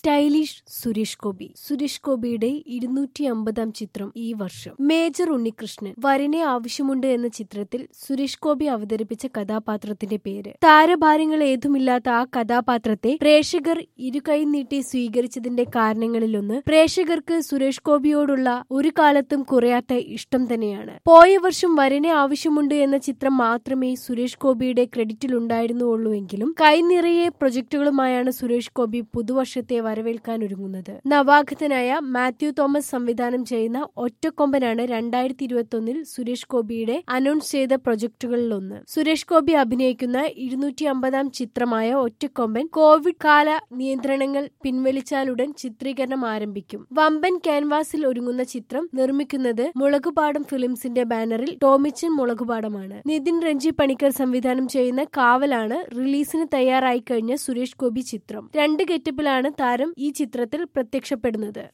stylish Suresh Gopi Suresh ഗോപിയുടെ ഇരുന്നൂറ്റി അമ്പതാം ചിത്രം ഈ വർഷം മേജർ ഉണ്ണികൃഷ്ണൻ വരനെ ആവശ്യമുണ്ട് എന്ന ചിത്രത്തിൽ സുരേഷ് ഗോപി അവതരിപ്പിച്ച കഥാപാത്രത്തിന്റെ പേര് താരഭാര്യങ്ങൾ ഏതുമില്ലാത്ത ആ കഥാപാത്രത്തെ പ്രേക്ഷകർ ഇരുകൈ നീട്ടി സ്വീകരിച്ചതിന്റെ കാരണങ്ങളിലൊന്ന് പ്രേക്ഷകർക്ക് സുരേഷ് ഗോപിയോടുള്ള ഒരു കാലത്തും കുറയാത്ത ഇഷ്ടം തന്നെയാണ് പോയ വർഷം വരനെ ആവശ്യമുണ്ട് എന്ന ചിത്രം മാത്രമേ സുരേഷ് ഗോപിയുടെ ക്രെഡിറ്റിലുണ്ടായിരുന്നുള്ളൂവെങ്കിലും കൈനിറയെ പ്രൊജക്ടുകളുമായാണ് സുരേഷ് ഗോപി പുതുവർഷത്തെ വരവേൽക്കാൻ ഒരുങ്ങുന്നത് നവാഗതനായ മാത്യു തോമസ് സംവിധാനം ചെയ്യുന്ന ഒറ്റക്കൊമ്പനാണ് രണ്ടായിരത്തി ഇരുപത്തി ഒന്നിൽ സുരേഷ് ഗോപിയുടെ അനൗൺസ് ചെയ്ത പ്രൊജക്ടുകളിലൊന്ന് സുരേഷ് ഗോപി അഭിനയിക്കുന്ന ഇരുന്നൂറ്റി അമ്പതാം ചിത്രമായ ഒറ്റക്കൊമ്പൻ കോവിഡ് കാല നിയന്ത്രണങ്ങൾ പിൻവലിച്ചാലുടൻ ചിത്രീകരണം ആരംഭിക്കും വമ്പൻ ക്യാൻവാസിൽ ഒരുങ്ങുന്ന ചിത്രം നിർമ്മിക്കുന്നത് മുളകുപാടം ഫിലിംസിന്റെ ബാനറിൽ ടോമിച്ചൻ മുളകുപാടമാണ് നിതിൻ രഞ്ജി പണിക്കർ സംവിധാനം ചെയ്യുന്ന കാവലാണ് റിലീസിന് തയ്യാറായി കഴിഞ്ഞ സുരേഷ് ഗോപി ചിത്രം രണ്ട് ഗെറ്റപ്പിലാണ് താരം ഈ ചിത്രത്തിൽ പ്രത്യക്ഷപ്പെടുന്നത്